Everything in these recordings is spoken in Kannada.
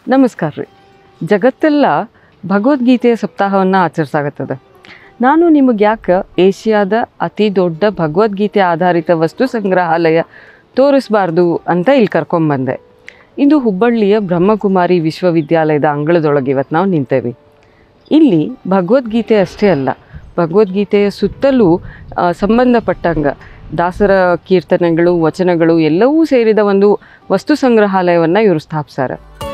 ನಮಸ್ಕಾರ ರೀ ಜಗತ್ತೆಲ್ಲ ಭಗವದ್ಗೀತೆಯ ಸಪ್ತಾಹವನ್ನು ಆಚರಿಸಾಗತ್ತದ ನಾನು ನಿಮಗೆ ಯಾಕೆ ಏಷ್ಯಾದ ಅತಿ ದೊಡ್ಡ ಭಗವದ್ಗೀತೆ ಆಧಾರಿತ ವಸ್ತು ಸಂಗ್ರಹಾಲಯ ತೋರಿಸಬಾರ್ದು ಅಂತ ಇಲ್ಲಿ ಕರ್ಕೊಂಬಂದೆ ಇದು ಹುಬ್ಬಳ್ಳಿಯ ಬ್ರಹ್ಮಕುಮಾರಿ ವಿಶ್ವವಿದ್ಯಾಲಯದ ಅಂಗಳದೊಳಗೆ ಇವತ್ತು ನಾವು ನಿಂತೇವೆ ಇಲ್ಲಿ ಭಗವದ್ಗೀತೆ ಅಷ್ಟೇ ಅಲ್ಲ ಭಗವದ್ಗೀತೆಯ ಸುತ್ತಲೂ ಆ, ಸಂಬಂಧಪಟ್ಟಂಗ ದಾಸರ ಕೀರ್ತನೆಗಳು ವಚನಗಳು ಎಲ್ಲವೂ ಸೇರಿದ ಒಂದು ವಸ್ತು ಸಂಗ್ರಹಾಲಯವನ್ನು ಇವರು ಸ್ಥಾಪಿಸ್ಯಾರ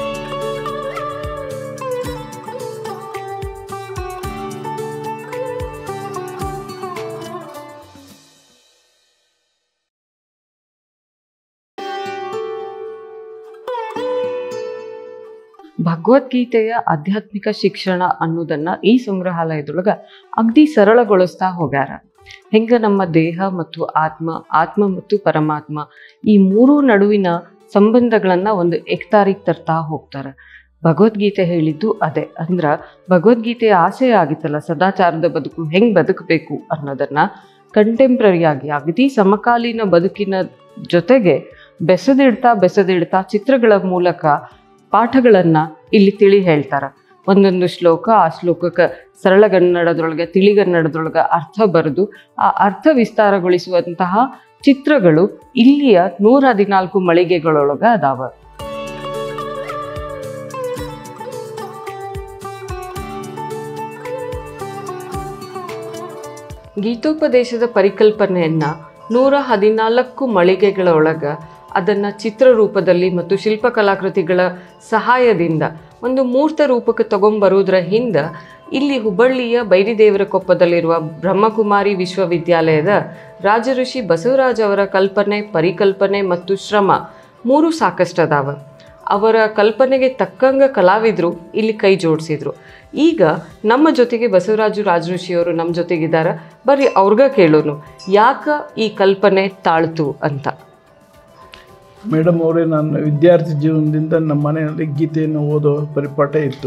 ಭಗವದ್ಗೀತೆಯ ಆಧ್ಯಾತ್ಮಿಕ ಶಿಕ್ಷಣ ಅನ್ನೋದನ್ನ ಈ ಸಂಗ್ರಹಾಲಯದೊಳಗ ಅಗ್ದಿ ಸರಳಗೊಳಿಸ್ತಾ ಹೋಗ್ಯಾರ ಹೆಂಗ ನಮ್ಮ ದೇಹ ಮತ್ತು ಆತ್ಮ ಆತ್ಮ ಮತ್ತು ಪರಮಾತ್ಮ ಈ ಮೂರೂ ನಡುವಿನ ಸಂಬಂಧಗಳನ್ನ ಒಂದು ಎಕ್ತಾರಿಗೆ ತರ್ತಾ ಹೋಗ್ತಾರೆ ಭಗವದ್ಗೀತೆ ಹೇಳಿದ್ದು ಅದೇ ಅಂದ್ರ ಭಗವದ್ಗೀತೆಯ ಆಶಯ ಆಗಿತ್ತಲ್ಲ ಸದಾಚಾರದ ಬದುಕು ಹೆಂಗ್ ಬದುಕಬೇಕು ಅನ್ನೋದನ್ನ ಕಂಟೆಂಪ್ರರಿಯಾಗಿ ಅಗದಿ ಸಮಕಾಲೀನ ಬದುಕಿನ ಜೊತೆಗೆ ಬೆಸೆದಿಡ್ತಾ ಬೆಸೆದಿಡ್ತಾ ಚಿತ್ರಗಳ ಮೂಲಕ ಪಾಠಗಳನ್ನ ಇಲ್ಲಿ ತಿಳಿ ಹೇಳ್ತಾರ ಒಂದೊಂದು ಶ್ಲೋಕ ಆ ಶ್ಲೋಕಕ್ಕೆ ಸರಳಗನ್ನಡದೊಳಗೆ ತಿಳಿಗನ್ನಡದೊಳಗೆ ಅರ್ಥ ಬರೆದು ಆ ಅರ್ಥ ವಿಸ್ತಾರಗೊಳಿಸುವಂತಹ ಚಿತ್ರಗಳು ಇಲ್ಲಿಯ ನೂರ ಹದಿನಾಲ್ಕು ಮಳಿಗೆಗಳೊಳಗ ಅದಾವ ಗೀತೋಪದೇಶದ ಪರಿಕಲ್ಪನೆಯನ್ನ ನೂರ ಹದಿನಾಲ್ಕು ಮಳಿಗೆಗಳೊಳಗ ಅದನ್ನ ಚಿತ್ರ ರೂಪದಲ್ಲಿ ಮತ್ತು ಶಿಲ್ಪಕಲಾಕೃತಿಗಳ ಸಹಾಯದಿಂದ ಒಂದು ಮೂರ್ತ ರೂಪಕ್ಕೆ ತಗೊಂಬರುವುದರ ಹಿಂದ ಇಲ್ಲಿ ಹುಬ್ಬಳ್ಳಿಯ ಬೈರಿದೇವರ ಕೊಪ್ಪದಲ್ಲಿರುವ ಬ್ರಹ್ಮಕುಮಾರಿ ವಿಶ್ವವಿದ್ಯಾಲಯದ ರಾಜಋಷಿ ಬಸವರಾಜ್ ಅವರ ಕಲ್ಪನೆ ಪರಿಕಲ್ಪನೆ ಮತ್ತು ಶ್ರಮ ಮೂರು ಸಾಕಷ್ಟದಾವ ಅವರ ಕಲ್ಪನೆಗೆ ತಕ್ಕಂಗ ಕಲಾವಿದರು ಇಲ್ಲಿ ಕೈ ಜೋಡಿಸಿದ್ರು ಈಗ ನಮ್ಮ ಜೊತೆಗೆ ಬಸವರಾಜು ರಾಜಋಷಿಯವರು ನಮ್ಮ ಜೊತೆಗಿದ್ದಾರೆ ಬರ್ರಿ ಅವ್ರಿಗ ಕೇಳೋನು ಯಾಕ ಈ ಕಲ್ಪನೆ ತಾಳ್ತು ಅಂತ ಮೇಡಮ್ ಅವರೇ ನನ್ನ ವಿದ್ಯಾರ್ಥಿ ಜೀವನದಿಂದ ನಮ್ಮ ಮನೆಯಲ್ಲಿ ಗೀತೆಯನ್ನು ಓದೋ ಪರಿಪಾಠ ಇತ್ತು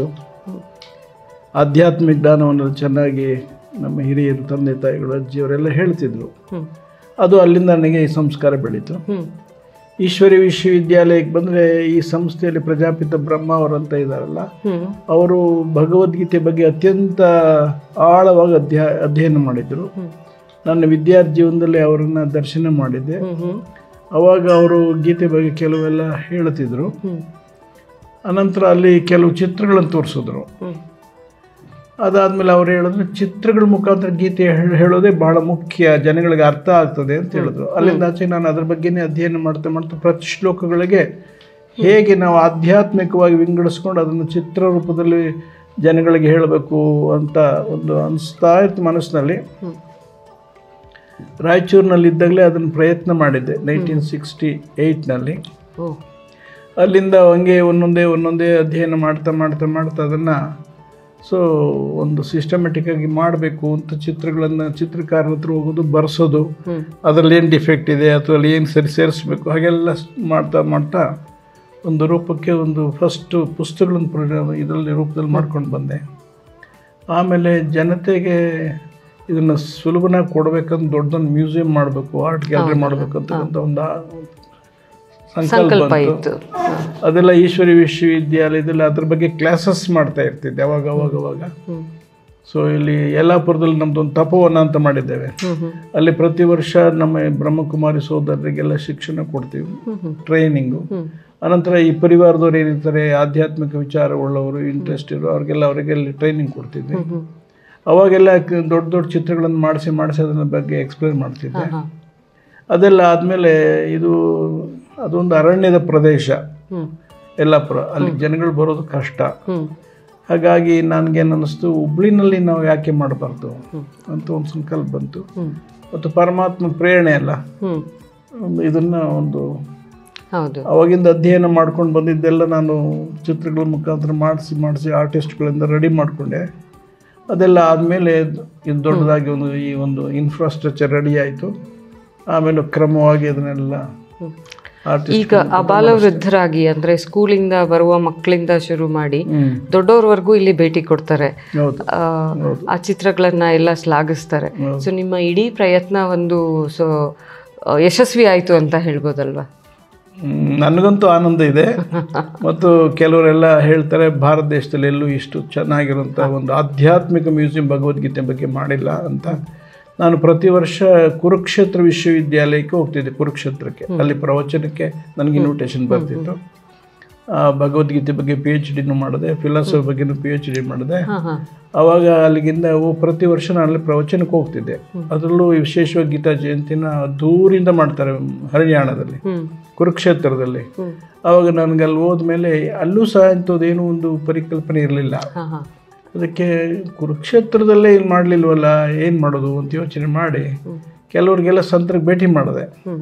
ಆಧ್ಯಾತ್ಮಿಕ ಜ್ಞಾನವನ್ನು ಚೆನ್ನಾಗಿ ನಮ್ಮ ಹಿರಿಯರು ತಂದೆ ತಾಯಿಗಳು ಅಜ್ಜಿಯವರೆಲ್ಲ ಹೇಳ್ತಿದ್ರು ಹ್ಮ್ ಅದು ಅಲ್ಲಿಂದ ನನಗೆ ಈ ಸಂಸ್ಕಾರ ಬೆಳೀತು ಹ್ಮ್ ಈಶ್ವರಿ ವಿಶ್ವವಿದ್ಯಾಲಯಕ್ಕೆ ಬಂದರೆ ಈ ಸಂಸ್ಥೆಯಲ್ಲಿ ಪ್ರಜಾಪಿತ ಬ್ರಹ್ಮ ಅವರಂತ ಇದ್ದಾರಲ್ಲ ಹ್ಮ್ ಅವರು ಭಗವದ್ಗೀತೆ ಬಗ್ಗೆ ಅತ್ಯಂತ ಆಳವಾಗಿ ಅಧ್ಯ ಅಧ್ಯಯನ ಮಾಡಿದರು ಹ್ಮ್ ನನ್ನ ವಿದ್ಯಾರ್ಥಿ ಜೀವನದಲ್ಲಿ ಅವರನ್ನು ದರ್ಶನ ಮಾಡಿದ್ದೆ ಹ್ಮ್ ಹ್ಮ್ ಅವಾಗ ಅವರು ಗೀತೆ ಬಗ್ಗೆ ಕೆಲವೆಲ್ಲ ಹೇಳ್ತಿದ್ರು ಹ್ಮ್ ಅನಂತರ ಅಲ್ಲಿ ಕೆಲವು ಚಿತ್ರಗಳನ್ನು ತೋರಿಸಿದ್ರು ಹ್ಮ್ ಅದಾದಮೇಲೆ ಅವ್ರು ಹೇಳಿದ್ರು ಚಿತ್ರಗಳ ಮುಖಾಂತರ ಗೀತೆ ಹೇಳ್- ಹೇಳೋದೇ ಬಹಳ ಮುಖ್ಯ ಜನಗಳಿಗೆ ಅರ್ಥ ಆಗ್ತದೆ ಅಂತ ಹೇಳಿದ್ರು ಅಲ್ಲಿಂದ ಆಚೆ ನಾನು ಅದ್ರ ಬಗ್ಗೆನೇ ಅಧ್ಯಯನ ಮಾಡ್ತಾ ಮಾಡ್ತಾ ಪ್ರತಿ ಶ್ಲೋಕಗಳಿಗೆ ಹೇಗೆ ನಾವು ಆಧ್ಯಾತ್ಮಿಕವಾಗಿ ವಿಂಗಡಿಸ್ಕೊಂಡು ಅದನ್ನು ಚಿತ್ರ ರೂಪದಲ್ಲಿ ಜನಗಳಿಗೆ ಹೇಳಬೇಕು ಅಂತ ಒಂದು ಅನಿಸ್ತಾ ಇತ್ತು ಮನಸ್ಸಿನಲ್ಲಿ ಹ್ಮ್ ರಾಯಚೂರಿನಲ್ಲಿದ್ದಾಗಲೇ ಅದನ್ನು ಪ್ರಯತ್ನ ಮಾಡಿದ್ದೆ ನೈನ್ಟೀನ್ ಸಿಕ್ಸ್ಟಿ ಏಯ್ಟ್ನಲ್ಲಿ ಓ ಅಲ್ಲಿಂದ ಹಂಗೆ ಒಂದೊಂದೇ ಒಂದೊಂದೇ ಅಧ್ಯಯನ ಮಾಡ್ತಾ ಮಾಡ್ತಾ ಮಾಡ್ತಾ ಅದನ್ನು ಸೊ ಒಂದು ಸಿಸ್ಟಮೆಟಿಕ್ ಆಗಿ ಮಾಡಬೇಕು ಅಂತ ಚಿತ್ರಗಳನ್ನು ಚಿತ್ರಕಾರರ ಹತ್ರ ಹೋಗೋದು ಬರ್ಸೋದು ಹ್ಮ್ ಅದರಲ್ಲಿ ಏನು ಡಿಫೆಕ್ಟ್ ಇದೆ ಅಥವಾ ಅಲ್ಲಿ ಏನು ಸರಿ ಸೇರಿಸ್ಬೇಕು ಹಾಗೆಲ್ಲ ಸ್- ಮಾಡ್ತಾ ಮಾಡ್ತಾ ಒಂದು ರೂಪಕ್ಕೆ ಒಂದು ಫಸ್ಟು ಪುಸ್ತಕಗಳನ್ನು ಪ್ರ ಇದರಲ್ಲಿ ರೂಪದಲ್ಲಿ ಮಾಡ್ಕೊಂಡು ಬಂದೆ ಆಮೇಲೆ ಜನತೆಗೆ ಇದನ್ನು ಸುಲಭನಾಗಿ ಕೊಡಬೇಕಂತ ದೊಡ್ಡದೊಂದು ಮ್ಯೂಸಿಯಂ ಮಾಡಬೇಕು ಆರ್ಟ್ ಗ್ಯಾಲರಿ ಮಾಡಬೇಕು ಅಂತಕ್ಕಂಥ ಒಂದು ಆ- ಸಂಕಲ್ಪ ಸಂಕಲ್ಪ ಬಂತು. ಇತ್ತು ಅದೆಲ್ಲ ಈಶ್ವರಿ ವಿಶ್ವವಿದ್ಯಾಲಯದಲ್ಲಿ ಅದ್ರ ಬಗ್ಗೆ ಕ್ಲಾಸಸ್ ಮಾಡ್ತಾ ಇರ್ತಿದ್ದೆ ಅವಾಗ ಅವಾಗ ಅವಾಗ ಹ್ಮ್ ಸೊ ಇಲ್ಲಿ ಯಲ್ಲಾಪುರದಲ್ಲಿ ನಮ್ದು ಒಂದು ತಪೋವನ ಅಂತ ಮಾಡಿದ್ದೇವೆ ಹ್ಮ್ ಹ್ಮ್ ಅಲ್ಲಿ ಪ್ರತಿ ವರ್ಷ ನಮ್ಮ ಬ್ರಹ್ಮಕುಮಾರಿ ಸೋದರರಿಗೆಲ್ಲ ಶಿಕ್ಷಣ ಕೊಡ್ತೀವಿ ಹ್ಮ್ ಹ್ಮ್ ಟ್ರೈನಿಂಗು ಹ್ಮ್ ಅನಂತರ ಈ ಪರಿವಾರದವ್ರು ಏನಿರ್ತಾರೆ ಆಧ್ಯಾತ್ಮಿಕ ವಿಚಾರ ಉಳ್ಳವರು ಇಂಟ್ರೆಸ್ಟ್ ಇರೋ ಅವ್ರಿಗೆಲ್ಲ ಅವರಿಗೆಲ್ಲ ಟ್ರೈನಿಂಗ್ ಕೊಡ್ತಿದ್ವಿ ಹ್ಮ್ ಹ್ಮ್ ಅವಾಗೆಲ್ಲ ಕ- ದೊಡ್ಡ ದೊಡ್ಡ ಚಿತ್ರಗಳನ್ನು ಮಾಡಿಸಿ ಮಾಡಿಸಿ ಅದನ್ನ ಬಗ್ಗೆ ಎಕ್ಸ್ಪ್ಲೇನ್ ಮಾಡ್ತಿದ್ದೆ ಹಾ ಅದೆಲ್ಲ ಆದಮೇಲೆ ಇದು ಅದೊಂದು ಅರಣ್ಯದ ಪ್ರದೇಶ ಹ್ಮ್ ಯಲ್ಲಾಪುರ ಅಲ್ಲಿ ಜನಗಳು ಬರೋದು ಕಷ್ಟ ಹ್ಮ್ ಹಾಗಾಗಿ ನನಗೇನು ಅನ್ನಿಸ್ತು ಹುಬ್ಳಿನಲ್ಲಿ ನಾವು ಯಾಕೆ ಮಾಡಬಾರ್ದು ಹ್ಮ್. ಅಂತ ಒಂದು ಸಂಕಲ್ಪ ಬಂತು ಹ್ಮ್ ಮತ್ತು ಪರಮಾತ್ಮ ಪ್ರೇರಣೆ ಅಲ್ಲ ಹ್ಮ್ ಒಂದು ಇದನ್ನು ಒಂದು ಹೌದು ಅವಾಗಿಂದ ಅಧ್ಯಯನ ಮಾಡ್ಕೊಂಡು ಬಂದಿದ್ದೆಲ್ಲ ನಾನು ಚಿತ್ರಗಳ ಮುಖಾಂತರ ಮಾಡಿಸಿ ಮಾಡಿಸಿ ಆರ್ಟಿಸ್ಟ್ಗಳಿಂದ ರೆಡಿ ಮಾಡಿಕೊಂಡೆ ಅದೆಲ್ಲ ಆದಮೇಲೆ ಇದು ದೊಡ್ಡದಾಗಿ ಒಂದು ಈ ಒಂದು ಇನ್ಫ್ರಾಸ್ಟ್ರಕ್ಚರ್ ರೆಡಿ ಆಯಿತು ಆಮೇಲೆ ಕ್ರಮವಾಗಿ ಅದನ್ನೆಲ್ಲ ಹ್ಮ್. ಆರ್ಟಿಸ್ಟ್ ಈಗ ಅಬಾಲ ವೃದ್ಧರಾಗಿ ಅಂದ್ರೆ ಸ್ಕೂಲಿಂದ ಬರುವ ಮಕ್ಕಳಿಂದ ಶುರು ಮಾಡಿ ಹ್ಮ್ ದೊಡ್ಡವ್ರವರೆಗೂ ಇಲ್ಲಿ ಭೇಟಿ ಕೊಡ್ತಾರೆ ಹೌದು ಆ, ಆ ಚಿತ್ರಗಳನ್ನ ಎಲ್ಲ ಶ್ಲಾಘಿಸ್ತಾರೆ ಹೌದು. ಸೊ ನಿಮ್ಮ ಇಡೀ ಪ್ರಯತ್ನ ಒಂದು ಸೊ ಯಶಸ್ವಿ ಆಯಿತು ಅಂತ ಹೇಳ್ಬೋದಲ್ವಾ ಮ್, ನನಗಂತೂ ಆನಂದ ಇದೆ ಮತ್ತು ಕೆಲವರೆಲ್ಲ ಹೇಳ್ತಾರೆ ಭಾರತ ದೇಶದಲ್ಲಿ ಎಲ್ಲೂ ಇಷ್ಟು ಚೆನ್ನಾಗಿರುವಂಥ ಒಂದು ಆಧ್ಯಾತ್ಮಿಕ ಮ್ಯೂಸಿಯಂ ಭಗವದ್ಗೀತೆ ಬಗ್ಗೆ ಮಾಡಿಲ್ಲ ಅಂತ ನಾನು ಪ್ರತಿ ವರ್ಷ ಕುರುಕ್ಷೇತ್ರ ವಿಶ್ವವಿದ್ಯಾಲಯಕ್ಕೆ ಹೋಗ್ತಿದ್ದೆ ಕುರುಕ್ಷೇತ್ರಕ್ಕೆ ಅಲ್ಲಿ ಪ್ರವಚನಕ್ಕೆ ನನಗೆ ಇನ್ವಿಟೇಷನ್ ಬರ್ತಿತ್ತು ಆ, ಭಗವದ್ಗೀತೆ ಬಗ್ಗೆ ಪಿ ಎಚ್ ಡಿನೂ ಮಾಡಿದೆ ಫಿಲಾಸಫಿ ಬಗ್ಗೆನೂ ಪಿ ಎಚ್ ಡಿ ಮಾಡಿದೆ ಹಾಂ ಹಾಂ ಆವಾಗ ಅಲ್ಲಿಗಿಂದ ಓ ಪ್ರತಿ ವರ್ಷ ನಾನು ಅಲ್ಲಿ ಪ್ರವಚನಕ್ಕೆ ಹೋಗ್ತಿದ್ದೆ ಅದರಲ್ಲೂ ವಿಶೇಷವಾಗಿ ಗೀತಾ ಜಯಂತಿನ ದೂರಿಂದ ಮಾಡ್ತಾರೆ ಹರಿಯಾಣದಲ್ಲಿ ಹ್ಞೂ ಕುರುಕ್ಷೇತ್ರದಲ್ಲಿ ಹ್ಞೂ ಆವಾಗ ನನಗೆ ಅಲ್ಲಿ ಹೋದ್ಮೇಲೆ ಅಲ್ಲೂ ಸಹ ಇಂಥದ್ದೇನೂ ಒಂದು ಪರಿಕಲ್ಪನೆ ಇರಲಿಲ್ಲ ಹಾಂ ಹಾಂ ಅದಕ್ಕೆ ಕುರುಕ್ಷೇತ್ರದಲ್ಲೇ ಇಲ್ಲಿ ಮಾಡಲಿಲ್ವಲ್ಲ ಏನು ಮಾಡೋದು ಅಂತ ಯೋಚನೆ ಮಾಡಿ ಕೆಲವ್ರಿಗೆಲ್ಲ ಸಂತರಿಗೆ ಭೇಟಿ ಮಾಡಿದೆ ಹ್ಞೂ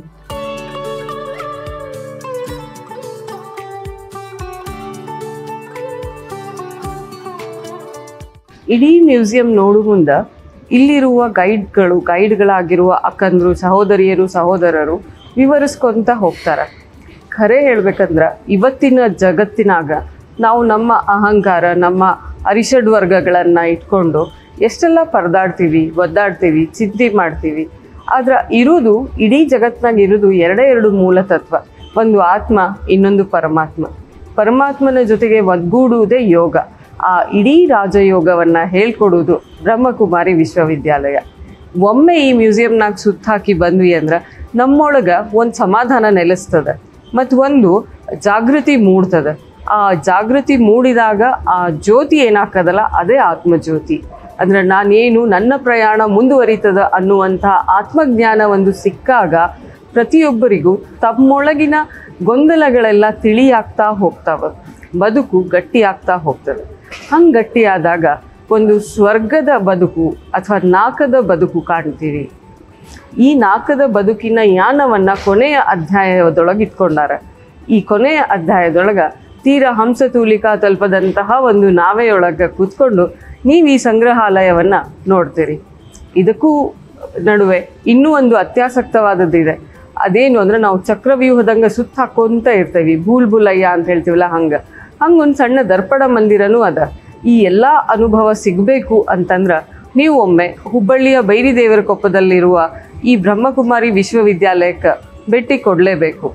ಇಡೀ ಮ್ಯೂಸಿಯಂ ನೋಡು ಮುಂದ ಇಲ್ಲಿರುವ ಗೈಡ್ಗಳು ಗೈಡ್ಗಳಾಗಿರುವ ಅಕ್ಕಂದ್ರು ಸಹೋದರಿಯರು ಸಹೋದರರು ವಿವರಿಸ್ಕೊಂತ ಹೋಗ್ತಾರೆ ಖರೆ ಹೇಳ್ಬೇಕಂದ್ರ ಇವತ್ತಿನ ಜಗತ್ತಿನಾಗ ನಾವು ನಮ್ಮ ಅಹಂಕಾರ ನಮ್ಮ ಅರಿಷಡ್ ವರ್ಗಗಳನ್ನು ಇಟ್ಕೊಂಡು ಎಷ್ಟೆಲ್ಲ ಪರದಾಡ್ತೀವಿ ಒದ್ದಾಡ್ತೀವಿ ಚಿಂತೆ ಮಾಡ್ತೀವಿ ಆದ್ರೆ ಇರುವುದು ಇಡೀ ಜಗತ್ನಾಗ ಇರುವುದು ಎರಡೇ ಎರಡು ಮೂಲ ತತ್ವ ಒಂದು ಆತ್ಮ ಇನ್ನೊಂದು ಪರಮಾತ್ಮ ಪರಮಾತ್ಮನ ಜೊತೆಗೆ ಒಗ್ಗೂಡುವುದೇ ಯೋಗ ಆ ಇಡೀ ರಾಜಯೋಗವನ್ನ ಹೇಳ್ಕೊಡುವುದು ಬ್ರಹ್ಮಕುಮಾರಿ ವಿಶ್ವವಿದ್ಯಾಲಯ ಒಮ್ಮೆ ಈ ಮ್ಯೂಸಿಯಂನಾಗ ಸುತ್ತಾಕಿ ಬಂದ್ವಿ ಅಂದ್ರೆ ನಮ್ಮೊಳಗ ಒಂದು ಸಮಾಧಾನ ನೆಲೆಸ್ತದೆ ಮತ್ತು ಒಂದು ಜಾಗೃತಿ ಮೂಡ್ತದೆ ಆ ಜಾಗೃತಿ ಮೂಡಿದಾಗ ಆ ಜ್ಯೋತಿ ಏನಾಗ್ತದಲ್ಲ ಅದೇ ಆತ್ಮಜ್ಯೋತಿ ಅಂದ್ರೆ ನಾನೇನು ನನ್ನ ಪ್ರಯಾಣ ಮುಂದುವರಿತದ ಅನ್ನುವಂಥ ಆತ್ಮಜ್ಞಾನ ಒಂದು ಸಿಕ್ಕಾಗ ಪ್ರತಿಯೊಬ್ಬರಿಗೂ ತಮ್ಮೊಳಗಿನ ಗೊಂದಲಗಳೆಲ್ಲ ತಿಳಿಯಾಗ್ತಾ ಹೋಗ್ತಾವ ಬದುಕು ಗಟ್ಟಿಯಾಗ್ತಾ ಹೋಗ್ತದೆ ಹಂಗೆ ಗಟ್ಟಿಯಾದಾಗ ಒಂದು ಸ್ವರ್ಗದ ಬದುಕು ಅಥವಾ ನಾಕದ ಬದುಕು ಕಾಣ್ತೀವಿ ಈ ನಾಲ್ಕದ ಬದುಕಿನ ಯಾನವನ್ನ ಕೊನೆಯ ಅಧ್ಯಾಯದೊಳಗೆ ಇಟ್ಕೊಂಡಾರ ಈ ಕೊನೆಯ ಅಧ್ಯಾಯದೊಳಗ ತೀರ ಹಂಸತೂಲಿಕಾ ತಲುಪದಂತಹ ಒಂದು ನಾವೆಯೊಳಗೆ ಕೂತ್ಕೊಂಡು ನೀವು ಈ ಸಂಗ್ರಹಾಲಯವನ್ನ ನೋಡ್ತೀರಿ ಇದಕ್ಕೂ ನಡುವೆ ಇನ್ನೂ ಒಂದು ಅತ್ಯಾಸಕ್ತವಾದದ್ದಿದೆ ಅದೇನು ಅಂದ್ರೆ ನಾವು ಚಕ್ರವ್ಯೂಹದಂಗ ಸುತ್ತ ಹಾಕೊಂತ ಇರ್ತೇವಿ ಭೂಲ್ ಭೂಲಯ್ಯ ಅಂತ ಹೇಳ್ತೀವಲ್ಲ ಹಂಗ ಹಂಗೊಂದು ಸಣ್ಣ ದರ್ಪಣ ಮಂದಿರನೂ ಅದ ಈ ಎಲ್ಲ ಅನುಭವ ಸಿಗಬೇಕು ಅಂತಂದ್ರ ನೀವು ಒಮ್ಮೆ ಹುಬ್ಬಳ್ಳಿಯ ಬೈರಿದೇವರ ಕೊಪ್ಪದಲ್ಲಿರುವ ಈ ಬ್ರಹ್ಮಕುಮಾರಿ ವಿಶ್ವವಿದ್ಯಾಲಯಕ್ಕೆ ಭೇಟಿ ಕೊಡಲೇಬೇಕು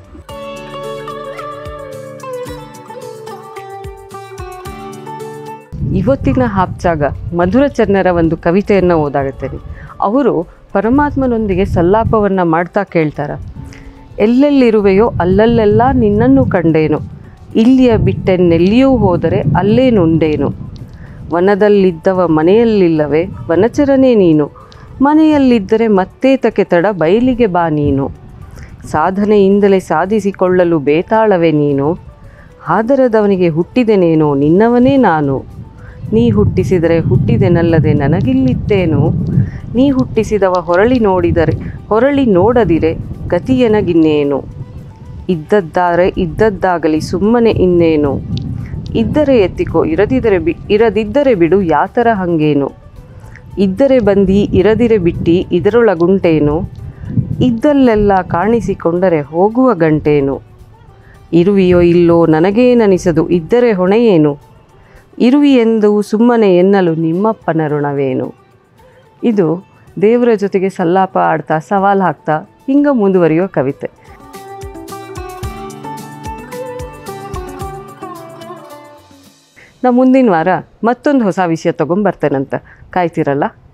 ಇವತ್ತಿನ ಹಾಪ್ಚಾಗ ಮಧುರ ಚನ್ನರ ಒಂದು ಕವಿತೆಯನ್ನು ಓದಾಗುತ್ತೇನೆ ಅವರು ಪರಮಾತ್ಮನೊಂದಿಗೆ ಸಲ್ಲಾಪವನ್ನು ಮಾಡ್ತಾ ಕೇಳ್ತಾರ ಎಲ್ಲೆಲ್ಲಿರುವೆಯೋ ಅಲ್ಲಲ್ಲೆಲ್ಲ ನಿನ್ನನ್ನು ಕಂಡೇನು ಇಲ್ಲಿಯ ಬಿಟ್ಟೆನ್ನೆಲ್ಲಿಯೂ ಹೋದರೆ ಅಲ್ಲೇ ನೊಂದೇನು ವನದಲ್ಲಿದ್ದವ ಮನೆಯಲ್ಲಿಲ್ಲವೇ ವನಚರನೇ ನೀನು ಮನೆಯಲ್ಲಿದ್ದರೆ ಮತ್ತೆ ತಕೆ ತಡ ಬಯಲಿಗೆ ಬಾ ನೀನು ಸಾಧನೆಯಿಂದಲೇ ಸಾಧಿಸಿಕೊಳ್ಳಲು ಬೇತಾಳವೇ ನೀನು ಆದರದವನಿಗೆ ಹುಟ್ಟಿದೆನೇನೋ ನಿನ್ನವನೇ ನಾನು ನೀ ಹುಟ್ಟಿಸಿದರೆ ಹುಟ್ಟಿದೆನಲ್ಲದೆ ನನಗಿಲ್ಲಿತ್ತೇನು ನೀ ಹುಟ್ಟಿಸಿದವ ಹೊರಳಿ ನೋಡಿದರೆ ಹೊರಳಿ ನೋಡದಿರೆ ಗತಿಯನಗಿನ್ನೇನು ಇದ್ದದ್ದಾರೆ ಇದ್ದದ್ದಾಗಲಿ ಸುಮ್ಮನೆ ಇನ್ನೇನು ಇದ್ದರೆ ಎತ್ತಿಕೋ ಇರದಿದ್ದರೆ ಬಿ ಇರದಿದ್ದರೆ ಬಿಡು ಯಾತರ ಹಂಗೇನು ಇದ್ದರೆ ಬಂದಿ ಇರದಿರೆ ಬಿಟ್ಟಿ ಇದರೊಳಗುಂಟೇನು ಇದ್ದಲ್ಲೆಲ್ಲ ಕಾಣಿಸಿಕೊಂಡರೆ ಹೋಗುವ ಗಂಟೇನು ಇರುವಿಯೋ ಇಲ್ಲೋ ನನಗೇನನಿಸದು ಇದ್ದರೆ ಹೊಣೆಯೇನು ಇರುವಿ ಎಂದು ಸುಮ್ಮನೆ ಎನ್ನಲು ನಿಮ್ಮಪ್ಪನ ಋಣವೇನು ಇದು ದೇವರ ಜೊತೆಗೆ ಸಲ್ಲಾಪ ಆಡ್ತಾ ಸವಾಲು ಹಾಕ್ತಾ ಹಿಂಗ ಮುಂದುವರಿಯೋ ಕವಿತೆ ನಾ ಮುಂದಿನ ವಾರ ಮತ್ತೊಂದು ಹೊಸ ವಿಷಯ ತಗೊಂಬರ್ತೇನಂತ ಕಾಯ್ತಿರಲ್ಲ